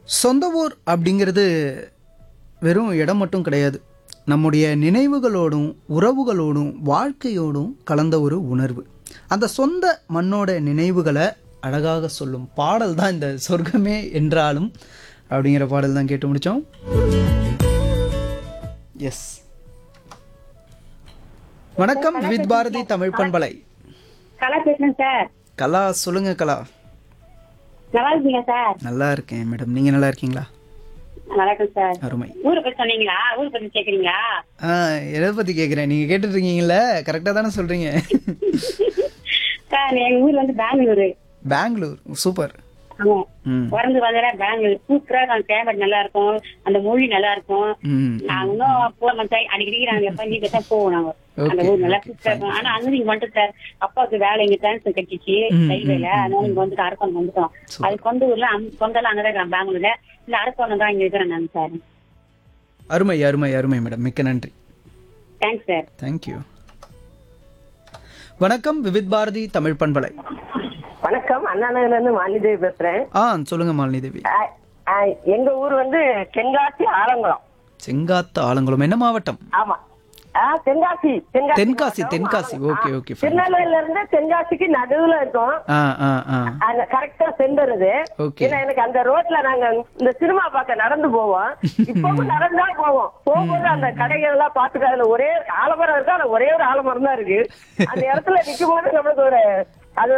சொந்த ஊர் அப்படிங்கிறது வெறும் இடம் மட்டும் கிடையாது நம்முடைய நினைவுகளோடும் உறவுகளோடும் வாழ்க்கையோடும் கலந்த ஒரு உணர்வு அந்த சொந்த மண்ணோட நினைவுகளை அழகாக சொல்லும் பாடல் தான் இந்த சொர்க்கமே என்றாலும் அப்படிங்கிற பாடல் தான் கேட்டு முடித்தோம் எஸ் வணக்கம் வித் பாரதி தமிழ் பண்பலை கலா பேசுறேன் சார் கலா சொல்லுங்க கலா நல்லா இருக்கீங்க சார் நல்லா இருக்கேன் மேடம் நீங்கள் நல்லா இருக்கீங்களா நல்லா இருக்கேன் சார் அருமை ஊரை பத்தி சொன்னீங்களா ஊரை பத்தி கேக்குறீங்களா ஆ எதை பற்றி கேட்குறேன் நீங்கள் கேட்டுட்டு இருக்கீங்கல்ல கரெக்டாக தானே சொல்கிறீங்க சார் எங்க ஊர் வந்து பெங்களூரு பெங்களூர் சூப்பர் ஆமா ம் பிறந்து வந்தா பெங்களூர் சூப்பரா இருக்கும் கிளைமேட் நல்லா இருக்கும் அந்த மொழி நல்லா இருக்கும் ம் நாங்க இன்னும் போக மாட்டோம் அடிக்கடி நாங்க எப்ப நீங்க தான் போவோம் நாங்க அந்த ஊர் நல்லா சூப்பரா இருக்கும் ஆனா அங்க நீங்க வந்துட்டு சார் அப்பாவுக்கு வேலை இங்க டிரான்ஸ்பர் கட்டிச்சு ரயில்வேல அதனால இங்க வந்துட்டு அரக்கோணம் வந்துட்டோம் அது சொந்த ஊர்ல அங்க- சொந்தெல்லாம் அங்கதான் இருக்காங்க பெங்களூர்ல இந்த அரக்கோணம் தான் இங்க இருக்கிறேன் நாங்க சார் அருமை அருமை அருமை மேடம் மிக்க நன்றி தேங்க்ஸ் சார் தேங்க்யூ வணக்கம் விவித் பாரதி தமிழ் பண்பலை வணக்கம் அண்ணாநகர்ல இருந்து மாலிதேவி பேசுறேன் ஆ சொல்லுங்க மாலினி தேவி ஆ, ஆ, எங்க ஊர் வந்து தென்காசி ஆலங்குளம் செங்காத்து ஆலங்குளம் என்ன மாவட்டம் ஆமா ஆ, தென்காசி தென்காசி மாவட்டம், தென்காசி ஆலங்குளம். ஓகே ஆ, ஓகே ஃபைன் திருநெல்வேலியில இருந்து தென்காசிக்கு நடுவுல இருக்கோம் ஆ ஆ ஆ அந்த கரெக்டா சென்றுறது ஓகே ஏன்னா எனக்கு அந்த ரோட்ல நாங்க இந்த சினிமா பார்க்க நடந்து போவோம் இப்பவும் நடந்தா போவோம் போகும்போது அந்த கடைகள் எல்லாம் பாத்துட்டு அதுல ஒரே ஆலமரம் இருக்கு அதுல ஒரே ஒரு ஆலமரம் தான் இருக்கு அந்த இடத்துல நிக்கும் போது நம்மளுக்கு ஒரு